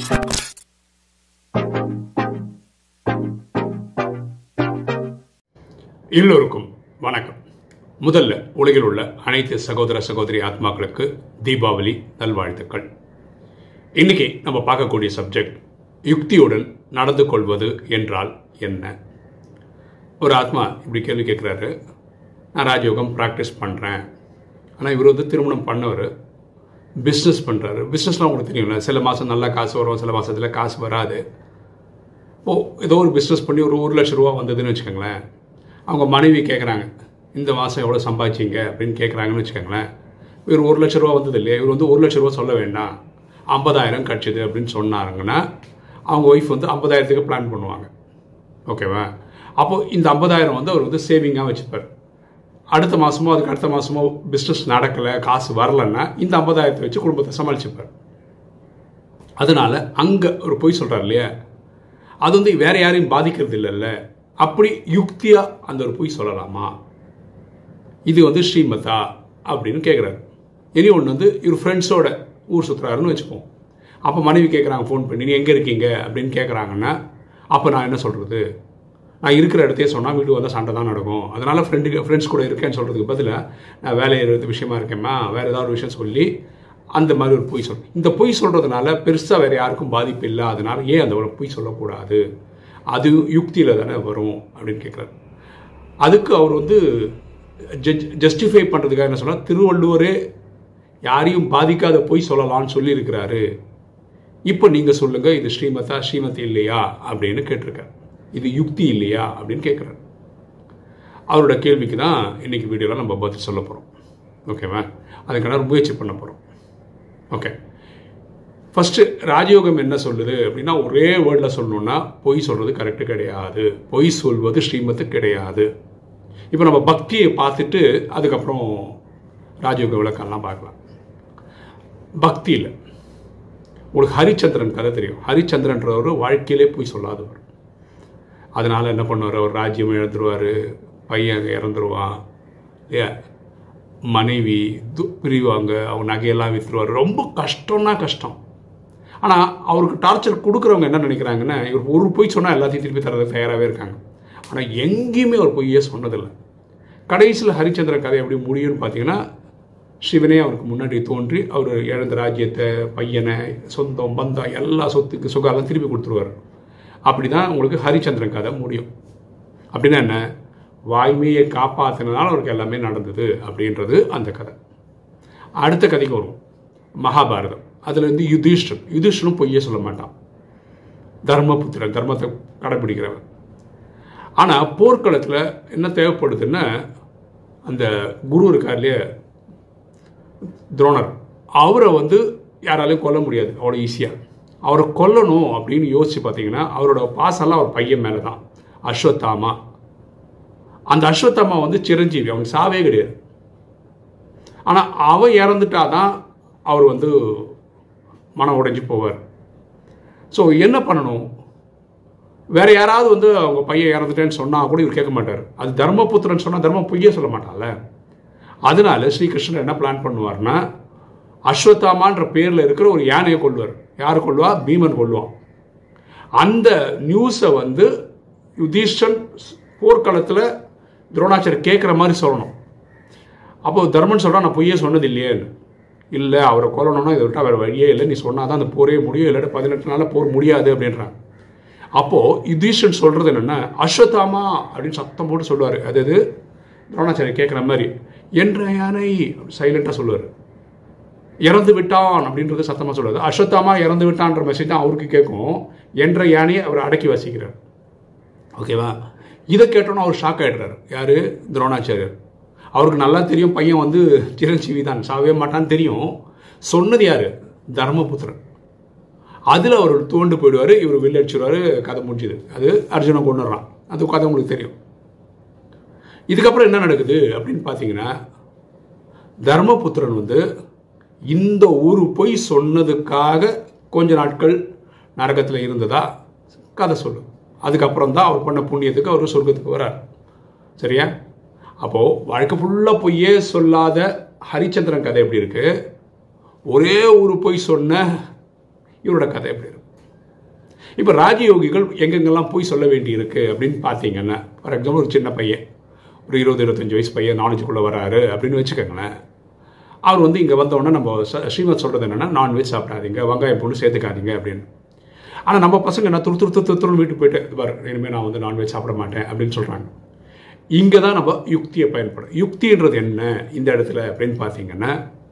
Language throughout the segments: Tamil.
எல்லோருக்கும் வணக்கம் முதல்ல உலகில் உள்ள அனைத்து சகோதர சகோதரி ஆத்மாக்களுக்கு தீபாவளி நல்வாழ்த்துக்கள் இன்னைக்கு நம்ம பார்க்கக்கூடிய சப்ஜெக்ட் யுக்தியுடன் நடந்து கொள்வது என்றால் என்ன ஒரு ஆத்மா இப்படி கேள்வி கேட்குறாரு நான் ராஜயோகம் ப்ராக்டிஸ் பண்ணுறேன் ஆனால் இவர் வந்து திருமணம் பண்ணவர் பிஸ்னஸ் பண்ணுறாரு பிஸ்னஸ்லாம் உங்களுக்கு தெரியும்ல சில மாதம் நல்லா காசு வரும் சில மாதத்தில் காசு வராது ஓ ஏதோ ஒரு பிஸ்னஸ் பண்ணி ஒரு ஒரு லட்ச ரூபா வந்ததுன்னு வச்சுக்கோங்களேன் அவங்க மனைவி கேட்குறாங்க இந்த மாதம் எவ்வளோ சம்பாதிச்சிங்க அப்படின்னு கேட்குறாங்கன்னு வச்சுக்கோங்களேன் இவர் ஒரு லட்ச ரூபா வந்தது இல்லையா இவர் வந்து ஒரு லட்ச ரூபா சொல்ல வேண்டாம் ஐம்பதாயிரம் கிடச்சிது அப்படின்னு சொன்னாங்கன்னா அவங்க ஒய்ஃப் வந்து ஐம்பதாயிரத்துக்கு பிளான் பண்ணுவாங்க ஓகேவா அப்போ இந்த ஐம்பதாயிரம் வந்து அவர் வந்து சேவிங்காக வச்சுப்பார் அடுத்த மாதமோ அதுக்கு அடுத்த மாதமோ பிஸ்னஸ் நடக்கலை காசு வரலன்னா இந்த ஐம்பதாயிரத்தை வச்சு குடும்பத்தை சமாளிச்சுப்பார் அதனால அங்கே ஒரு பொய் சொல்கிறார் இல்லையா அது வந்து வேற யாரையும் பாதிக்கிறது இல்லைல்ல அப்படி யுக்தியா அந்த ஒரு பொய் சொல்லலாமா இது வந்து ஸ்ரீமதா அப்படின்னு கேட்குறாரு இனி ஒன்று வந்து இவர் ஃப்ரெண்ட்ஸோட ஊர் சுற்றுறாருன்னு வச்சுப்போம் அப்போ மனைவி கேட்குறாங்க ஃபோன் பண்ணி நீ எங்கே இருக்கீங்க அப்படின்னு கேட்குறாங்கன்னா அப்போ நான் என்ன சொல்கிறது நான் இருக்கிற இடத்தையே சொன்னால் வீட்டுக்கு வந்தால் சண்டை தான் நடக்கும் அதனால் ஃப்ரெண்டுக்கு ஃப்ரெண்ட்ஸ் கூட இருக்கேன்னு சொல்கிறதுக்கு பதிலாக நான் வேலை ஏறுறது விஷயமா இருக்கேம்மா வேறு ஏதாவது ஒரு விஷயம் சொல்லி அந்த மாதிரி ஒரு பொய் சொல் இந்த பொய் சொல்கிறதுனால பெருசாக வேறு யாருக்கும் பாதிப்பு இல்லை அதனால் ஏன் அந்த ஒரு பொய் சொல்லக்கூடாது அது யுக்தியில் தானே வரும் அப்படின்னு கேட்குறாரு அதுக்கு அவர் வந்து ஜட்ஜ் ஜஸ்டிஃபை பண்ணுறதுக்காக என்ன சொன்னால் திருவள்ளுவரே யாரையும் பாதிக்காத பொய் சொல்லலாம்னு சொல்லியிருக்கிறாரு இப்போ நீங்கள் சொல்லுங்கள் இது ஸ்ரீமதா ஸ்ரீமதி இல்லையா அப்படின்னு கேட்டிருக்காரு இது யுக்தி இல்லையா அப்படின்னு கேட்குறாரு அவரோட கேள்விக்கு தான் இன்னைக்கு வீடியோவில் நம்ம பதில் சொல்ல போகிறோம் ஓகேவா அதுக்கான ஒரு முயற்சி பண்ண போகிறோம் ஓகே ஃபஸ்ட்டு ராஜயோகம் என்ன சொல்லுது அப்படின்னா ஒரே வேர்டில் சொல்லணும்னா பொய் சொல்கிறது கரெக்டு கிடையாது பொய் சொல்வது ஸ்ரீமத்து கிடையாது இப்போ நம்ம பக்தியை பார்த்துட்டு அதுக்கப்புறம் ராஜயோக விளக்கம்லாம் பார்க்கலாம் பக்தியில் உங்களுக்கு ஹரிச்சந்திரன் கதை தெரியும் ஹரிச்சந்திரன்றவர் வாழ்க்கையிலே போய் சொல்லாதவர் அதனால் என்ன பண்ணுவார் அவர் ராஜ்யம் இழந்துருவார் பையன் இறந்துருவான் இல்லையா மனைவி து பிரிவாங்க அவங்க நகையெல்லாம் விற்றுருவார் ரொம்ப கஷ்டம்னா கஷ்டம் ஆனால் அவருக்கு டார்ச்சர் கொடுக்குறவங்க என்ன நினைக்கிறாங்கன்னா இவர் ஒரு பொய் சொன்னால் எல்லாத்தையும் திருப்பி தரது தயாராகவே இருக்காங்க ஆனால் எங்கேயுமே அவர் பொய்யே சொன்னதில்லை கடைசியில் ஹரிச்சந்திர கதை எப்படி முடியும்னு பார்த்தீங்கன்னா சிவனே அவருக்கு முன்னாடி தோன்றி அவர் இழந்த ராஜ்யத்தை பையனை சொந்தம் பந்தம் எல்லா சொத்துக்கு சுகாலாம் திருப்பி கொடுத்துருவார் அப்படி தான் உங்களுக்கு ஹரிச்சந்திரன் கதை முடியும் அப்படின்னா என்ன வாய்மையை காப்பாற்றினதால் அவருக்கு எல்லாமே நடந்தது அப்படின்றது அந்த கதை அடுத்த கதைக்கு வரும் மகாபாரதம் அதில் வந்து யுதிஷ்டன் யுதிஷ்டனும் பொய்யே சொல்ல மாட்டான் தர்மபுத்திரன் தர்மத்தை கடைப்பிடிக்கிறவன் ஆனால் போர்க்களத்தில் என்ன தேவைப்படுதுன்னா அந்த குரு இருக்கார் இல்லையா துரோணர் அவரை வந்து யாராலையும் கொல்ல முடியாது அவ்வளோ ஈஸியாக அவரை கொல்லணும் அப்படின்னு யோசிச்சு பார்த்தீங்கன்னா அவரோட பாசெல்லாம் அவர் பையன் மேலே தான் அஸ்வத்தாமா அந்த அஸ்வத்தாமா வந்து சிரஞ்சீவி அவனுக்கு சாவே கிடையாது ஆனால் அவன் இறந்துட்டாதான் அவர் வந்து மனம் உடைஞ்சு போவார் ஸோ என்ன பண்ணணும் வேற யாராவது வந்து அவங்க பையன் இறந்துட்டேன்னு சொன்னால் கூட இவர் கேட்க மாட்டார் அது தர்மபுத்திரன் சொன்னால் தர்மம் பொய்யே சொல்ல மாட்டான்ல அதனால ஸ்ரீகிருஷ்ணன் என்ன பிளான் பண்ணுவார்னா அஸ்வத்தாமான்ற பேரில் இருக்கிற ஒரு யானையை கொள்வார் யார் கொள்வா பீமன் கொள்வான் அந்த நியூஸை வந்து யுதிஷ்டன் போர்க்களத்தில் துரோணாச்சாரியர் கேட்குற மாதிரி சொல்லணும் அப்போ தர்மன் சொல்கிறான் நான் பொய்யே சொன்னது இல்லையேன்னு இல்லை அவரை கொல்லணும்னா இதை விட்டால் வேறு வழியே இல்லை நீ சொன்னால் தான் அந்த போரே முடியும் இல்லாட்டி பதினெட்டு நாளில் போர் முடியாது அப்படின்றான் அப்போது யுதிஷ்டன் சொல்கிறது என்னென்னா அஸ்வத்தாமா அப்படின்னு சத்தம் போட்டு சொல்லுவார் அதாவது துரோணாச்சாரியர் கேட்குற மாதிரி என்ற யானை சைலண்ட்டாக சொல்லுவார் இறந்து விட்டான் அப்படின்றது சத்தமாக சொல்லுவார் அஸ்வத்தாமா இறந்து விட்டான்ற மெசேஜ் தான் அவருக்கு கேட்கும் என்ற யானையை அவர் அடக்கி வசிக்கிறார் ஓகேவா இதை கேட்டோன்னு அவர் ஷாக் ஆகிடுறாரு யார் துரோணாச்சாரியர் அவருக்கு நல்லா தெரியும் பையன் வந்து சிரஞ்சீவி தான் சாவே மாட்டான்னு தெரியும் சொன்னது யார் தர்மபுத்திரன் அதில் அவர் தோண்டு போயிடுவார் இவர் வில்லடிச்சிடுவார் கதை முடிஞ்சுது அது அர்ஜுனை கொண்டுறான் அது கதை உங்களுக்கு தெரியும் இதுக்கப்புறம் என்ன நடக்குது அப்படின்னு பார்த்தீங்கன்னா தர்மபுத்திரன் வந்து இந்த ஒரு பொய் சொன்னதுக்காக கொஞ்ச நாட்கள் நரகத்தில் இருந்ததா கதை சொல்லு அதுக்கப்புறம் தான் அவர் பண்ண புண்ணியத்துக்கு அவர் சொர்க்கத்துக்கு வரார் சரியா அப்போது வாழ்க்கை ஃபுல்லாக பொய்யே சொல்லாத ஹரிச்சந்திரன் கதை எப்படி இருக்கு ஒரே ஒரு பொய் சொன்ன இவரோட கதை எப்படி இருக்கு இப்போ ராஜயோகிகள் எங்கெங்கெல்லாம் போய் சொல்ல வேண்டி இருக்கு அப்படின்னு பார்த்தீங்கன்னா ஃபார் எக்ஸாம்பிள் ஒரு சின்ன பையன் ஒரு இருபது இருபத்தஞ்சு வயசு பையன் நாலேஜுக்குள்ளே வராரு அப்படின்னு வச்சுக்கோங்களேன் அவர் வந்து இங்கே வந்தோடனே நம்ம ச- ஸ்ரீமத் சொல்கிறது என்னென்னா நான்வெஜ் சாப்பிடாதீங்க வெங்காயம் பொண்ணு சேர்த்துக்காதீங்க அப்படின்னு ஆனால் நம்ம பசங்க என்ன துரு துரு துரு துரு துருன்னு வீட்டுக்கு போயிட்டு "இது பாரு இனிமேல் நான் வந்து நான்வெஜ் சாப்பிட மாட்டேன் அப்படின்னு சொல்கிறாங்க இங்கே தான் நம்ம யுக்தியை பயன்படும் யுக்தின்றது என்ன இந்த இடத்துல அப்படின்னு பார்த்தீங்கன்னா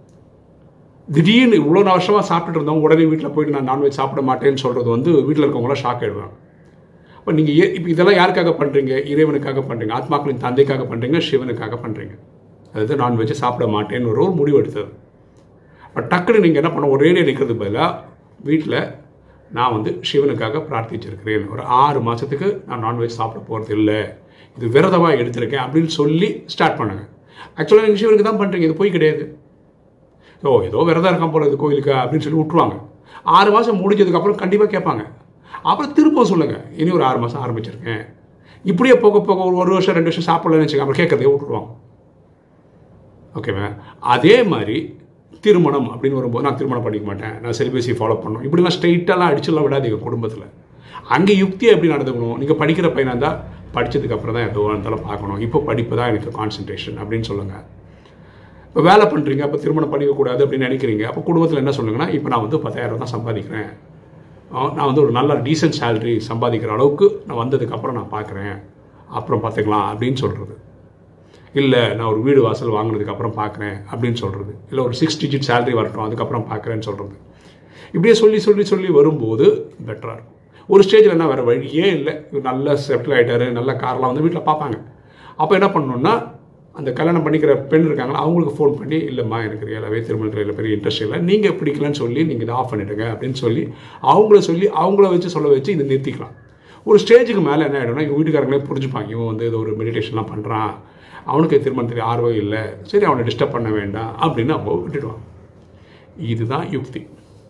திடீர்னு இவ்வளோ வருஷமாக சாப்பிட்டுட்டு இருந்தோம் உடனே வீட்டில் போயிட்டு நான் நான்வெஜ் சாப்பிட மாட்டேன்னு சொல்கிறது வந்து வீட்டில் இருக்கவங்களாம் ஷாக் ஆயிடுவாங்க அப்போ நீங்கள் ஏ இப்போ இதெல்லாம் யாருக்காக பண்ணுறீங்க இறைவனுக்காக பண்ணுறீங்க ஆத்மாக்களின் தந்தைக்காக பண்ணுறீங்க சிவனுக்காக பண்ணுறீங்க அதாவது நான்வெஜ்ஜை சாப்பிட மாட்டேன்னு ஒரு ஒரு முடிவு எடுத்தது இப்போ டக்குன்னு நீங்கள் என்ன பண்ண ஒரே நிற்கிறது பதிலாக வீட்டில் நான் வந்து சிவனுக்காக பிரார்த்திச்சிருக்கிறேன் ஒரு ஆறு மாதத்துக்கு நான் நான்வெஜ் சாப்பிட போகிறது இல்லை இது விரதமாக எடுத்திருக்கேன் அப்படின்னு சொல்லி ஸ்டார்ட் பண்ணுங்க ஆக்சுவலாக நீங்கள் சிவனுக்கு தான் பண்ணுறீங்க இது போய் கிடையாது ஓ ஏதோ விரதம் இருக்கான் போல இது கோயிலுக்கு அப்படின்னு சொல்லி விட்ருவாங்க ஆறு மாதம் முடிஞ்சதுக்கப்புறம் கண்டிப்பாக கேட்பாங்க அப்புறம் திருப்பம் சொல்லுங்கள் இனி ஒரு ஆறு மாதம் ஆரம்பிச்சிருக்கேன் இப்படியே போக போக ஒரு ஒரு வருஷம் ரெண்டு வருஷம் சாப்பிடலன்னு வச்சுக்கோங்க அப்புறம் கேட்கறதே விட்டுருவாங்க ஓகேவா அதே மாதிரி திருமணம் அப்படின்னு வரும்போது நான் திருமணம் பண்ணிக்க மாட்டேன் நான் செலிபஸி ஃபாலோ பண்ணணும் இப்படிலாம் ஸ்ட்ரெயிட்டெல்லாம் அடிச்சுலாம் விடாதீங்க குடும்பத்தில் அங்கே யுக்தி எப்படி நடந்துக்கணும் நீங்கள் படிக்கிற பையனாக இருந்தால் படிச்சதுக்கு அப்புறம் தான் எதுவாக இருந்தாலும் பார்க்கணும் இப்போ படிப்பு தான் எனக்கு கான்சன்ட்ரேஷன் அப்படின்னு சொல்லுங்கள் இப்போ வேலை பண்ணுறீங்க அப்போ திருமணம் பண்ணிக்கக்கூடாது அப்படின்னு நினைக்கிறீங்க அப்போ குடும்பத்தில் என்ன சொல்லுங்கன்னா இப்போ நான் வந்து பத்தாயிரம் தான் சம்பாதிக்கிறேன் ஆ, நான் வந்து ஒரு நல்ல டீசென்ட் சேலரி சம்பாதிக்கிற அளவுக்கு நான் வந்ததுக்கப்புறம் நான் பார்க்குறேன் அப்புறம் பார்த்துக்கலாம் அப்படின்னு சொல்கிறது இல்லை நான் ஒரு வீடு வாசல் வாங்கினதுக்கு அப்புறம் பார்க்குறேன் அப்படின்னு சொல்கிறது இல்லை ஒரு சிக்ஸ் டிஜிட் சேலரி வரட்டும் அதுக்கப்புறம் பார்க்குறேன்னு சொல்கிறது இப்படியே சொல்லி சொல்லி சொல்லி வரும்போது பெட்டராக இருக்கும் ஒரு ஸ்டேஜில் என்ன வேறு வழியே இல்லை இவர் நல்ல செட்டில் ஆகிட்டாரு நல்ல கார்லாம் வந்து வீட்டில் பார்ப்பாங்க அப்போ என்ன பண்ணணும்னா அந்த கல்யாணம் பண்ணிக்கிற பெண் இருக்காங்களா அவங்களுக்கு ஃபோன் பண்ணி இல்லைம்மா எனக்கு ரியலாகவே திருமணத்தில் இல்லை பெரிய இன்ட்ரெஸ்ட் இல்லை நீங்கள் பிடிக்கலன்னு சொல்லி நீங்கள் இதை ஆஃப் பண்ணிவிடுங்க அப்படின்னு சொல்லி அவங்கள சொல்லி அவங்கள வச்சு சொல்ல வச்சு இதை நிறுத்திக்கலாம் ஒரு ஸ்டேஜுக்கு மேலே என்ன ஆகிடும்னா இவங்க வீட்டுக்காரங்களே புரிஞ்சுப்பாங்க இவன் வந்து இது ஒரு மெடிடேஷன்லாம் பண்ணுறான் அவனுக்கு திருமணத்துக்கு ஆர்வம் இல்லை சரி அவனை டிஸ்டர்ப் பண்ண வேண்டாம் அப்படின்னு அப்போ விட்டுடுவான் இதுதான் யுக்தி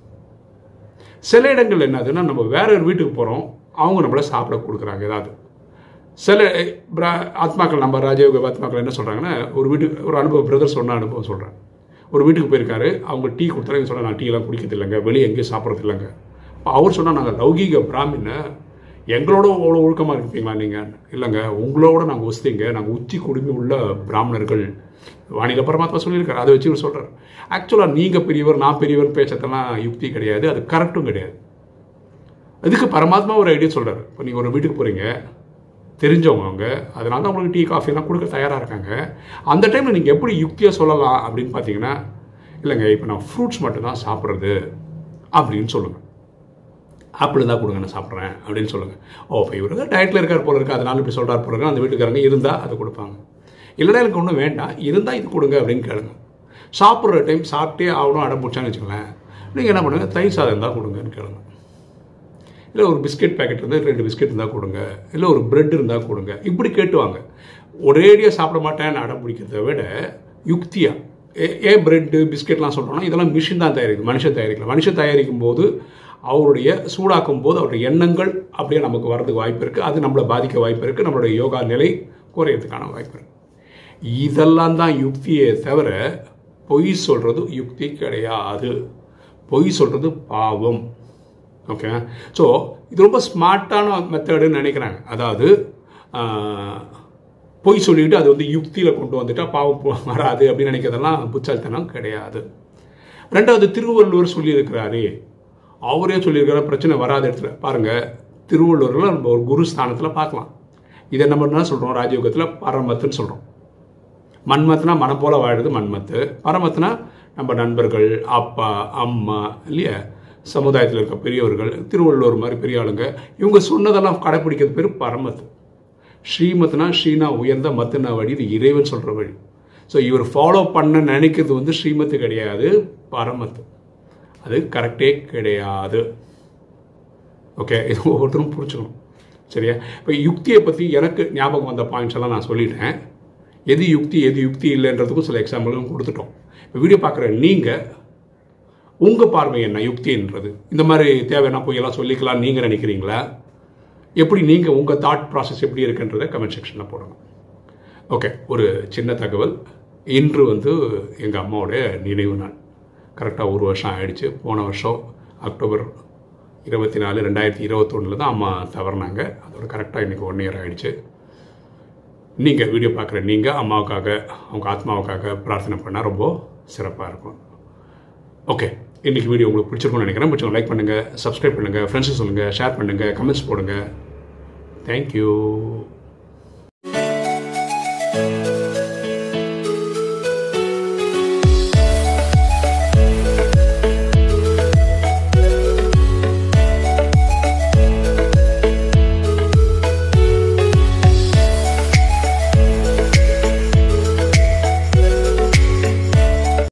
சில இடங்கள் என்னதுன்னா நம்ம வேற ஒரு வீட்டுக்கு போகிறோம் அவங்க நம்மளை சாப்பிட கொடுக்குறாங்க ஏதாவது சில பிர- ஆத்மாக்கள் நம்ம ராஜயோக ஆத்மாக்கள் என்ன சொல்கிறாங்கன்னா ஒரு வீட்டுக்கு ஒரு அனுபவம் பிரதர் சொன்ன அனுபவம் சொல்கிறேன் ஒரு வீட்டுக்கு போயிருக்காரு அவங்க டீ கொடுத்தாரு சொல்ல நான் டீலாம் குடிக்கிறது இல்லைங்க வெளியே எங்கேயும் சாப்பிட்றது இல்லைங்க அப்போ அவர் சொன்னால் நாங்கள் லௌகீக பிராமின எங்களோட அவ்வளோ ஒழுக்கமாக இருப்பீங்களா நீங்கள் இல்லைங்க உங்களோட நாங்கள் ஒஸ்திங்க நாங்கள் உச்சி குடுமி உள்ள பிராமணர்கள் வாணிக பரமாத்மா சொல்லியிருக்காரு அதை வச்சு இவர் சொல்கிறார் ஆக்சுவலாக நீங்கள் பெரியவர் நான் பெரியவர் பேசத்தெல்லாம் யுக்தி கிடையாது அது கரெக்டும் கிடையாது அதுக்கு பரமாத்மா ஒரு ஐடியா சொல்கிறார் இப்போ நீங்கள் ஒரு வீட்டுக்கு போகிறீங்க தெரிஞ்சவங்க அவங்க அதனால தான் உங்களுக்கு டீ காஃபிலாம் கொடுக்க தயாராக இருக்காங்க அந்த டைமில் நீங்கள் எப்படி யுக்தியாக சொல்லலாம் அப்படின்னு பார்த்தீங்கன்னா இல்லைங்க இப்போ நான் ஃப்ரூட்ஸ் மட்டும் தான் சாப்பிட்றது அப்படின்னு சொல்லுங்கள் ஆப்பிள் தான் கொடுங்க நான் சாப்பிட்றேன் அப்படின்னு சொல்லுங்கள் ஓ இப்போ இவர் தான் டயட்டில் இருக்கார் போல இருக்கு அதனால இப்படி சொல்கிறார் போல இருக்கு அந்த வீட்டுக்காரங்க இருந்தால் அதை கொடுப்பாங்க இல்லைன்னா எனக்கு ஒன்றும் வேண்டாம் இருந்தால் இது கொடுங்க அப்படின்னு கேளுங்க சாப்பிட்ற டைம் சாப்பிட்டே ஆகணும் அடம் பிடிச்சான்னு வச்சுக்கோங்களேன் நீங்கள் என்ன பண்ணுங்க தயிர் சாதம் இருந்தால் கொடுங்கன்னு கேளுங்க இல்லை ஒரு பிஸ்கெட் பேக்கெட் இருந்தால் ரெண்டு பிஸ்கெட் இருந்தால் கொடுங்க இல்லை ஒரு பிரெட் இருந்தால் கொடுங்க இப்படி கேட்டுவாங்க ஒரேடியாக சாப்பிட மாட்டேன்னு அடம் பிடிக்கிறத விட யுக்தியாக ஏ- ஏன் பிரெட்டு பிஸ்கெட்லாம் சொல்கிறோம்னா இதெல்லாம் மிஷின் தான் தயாரிக்கும் மனுஷன் தயாரிக்கல மனுஷன் தயாரிக்கும் போது அவருடைய சூடாக்கும் போது அவருடைய எண்ணங்கள் அப்படியே நமக்கு வரதுக்கு வாய்ப்பு இருக்குது அது நம்மளை பாதிக்க வாய்ப்பு இருக்குது நம்மளுடைய யோகா நிலை குறையறதுக்கான வாய்ப்பு இருக்குது இதெல்லாம் தான் யுக்தியே தவிர பொய் சொல்கிறது யுக்தி கிடையாது பொய் சொல்கிறது பாவம் ஓகே ஸோ இது ரொம்ப ஸ்மார்ட்டான மெத்தடுன்னு நினைக்கிறாங்க அதாவது ஆஹ், பொய் சொல்லிட்டு அது வந்து யுக்தியில் கொண்டு வந்துட்டா பாவம் போ- வராது அப்படின்னு நினைக்கிறதெல்லாம் புச்சாலித்தனம் கிடையாது ரெண்டாவது திருவள்ளுவர் சொல்லியிருக்கிறாரே அவரே சொல்லியிருக்கிற பிரச்சனை வராத இடத்துல பாருங்க திருவள்ளுவரில் நம்ம ஒரு குரு ஸ்தானத்தில் பார்க்கலாம் இதை நம்ம என்ன சொல்கிறோம் ராஜயோகத்தில் பரமத்துன்னு சொல்கிறோம் மன்மத்துனா மனம் போல வாழுது மன்மத்து பரமத்துனா நம்ம நண்பர்கள் அப்பா அம்மா இல்லையா சமுதாயத்தில் இருக்க பெரியவர்கள் திருவள்ளுவர் மாதிரி பெரிய ஆளுங்க இவங்க சொன்னதெல்லாம் கடைப்பிடிக்கிறது பேர் பரமத்து ஸ்ரீமத்னா ஸ்ரீனா உயர்ந்த மத்துனா வழி இது இறைவன் சொல்கிற வழி ஸோ இவர் ஃபாலோ பண்ண நினைக்கிறது வந்து ஸ்ரீமத்து கிடையாது பரமத்து அது கரெக்டே கிடையாது ஓகே இது ஒவ்வொருத்தரும் புரிஞ்சுக்கணும் சரியா இப்போ யுக்தியை பற்றி எனக்கு ஞாபகம் வந்த பாயிண்ட்ஸ் எல்லாம் நான் சொல்லிட்டேன் எது யுக்தி எது யுக்தி இல்லைன்றதுக்கும் சில எக்ஸாம்பிளும் கொடுத்துட்டோம் இப்போ வீடியோ பார்க்குற நீங்கள் உங்கள் பார்வை என்ன யுக்தின்றது இந்த மாதிரி தேவையான பொய்யெல்லாம் சொல்லிக்கலாம் நீங்கள் நினைக்கிறீங்களா எப்படி நீங்கள் உங்கள் தாட் ப்ராசஸ் எப்படி இருக்குன்றதை கமெண்ட் செக்ஷனில் போடுங்க ஓகே ஒரு சின்ன தகவல் இன்று வந்து எங்கள் அம்மாவோட நினைவு நாள் கரெக்டாக ஒரு வருஷம் ஆயிடுச்சு போன வருஷம் அக்டோபர் இருபத்தி நாலு ரெண்டாயிரத்தி இருபத்தொன்னில் தான் அம்மா தவறினாங்க அதோட கரெக்டாக இன்றைக்கி ஒன் இயர் ஆகிடுச்சு நீங்கள் வீடியோ பார்க்குற நீங்கள் அம்மாவுக்காக அவங்க ஆத்மாவுக்காக பிரார்த்தனை பண்ணால் ரொம்ப சிறப்பாக இருக்கும் ஓகே இன்றைக்கி வீடியோ உங்களுக்கு பிடிச்சிருக்கும்னு நினைக்கிறேன் பிடிச்சவங்க லைக் பண்ணுங்கள் சப்ஸ்கிரைப் பண்ணுங்கள் ஃப்ரெண்ட்ஸுக்கு சொல்லுங்கள் ஷேர் பண்ணுங்கள் கமெண்ட்ஸ் போடுங்க தேங்க்யூ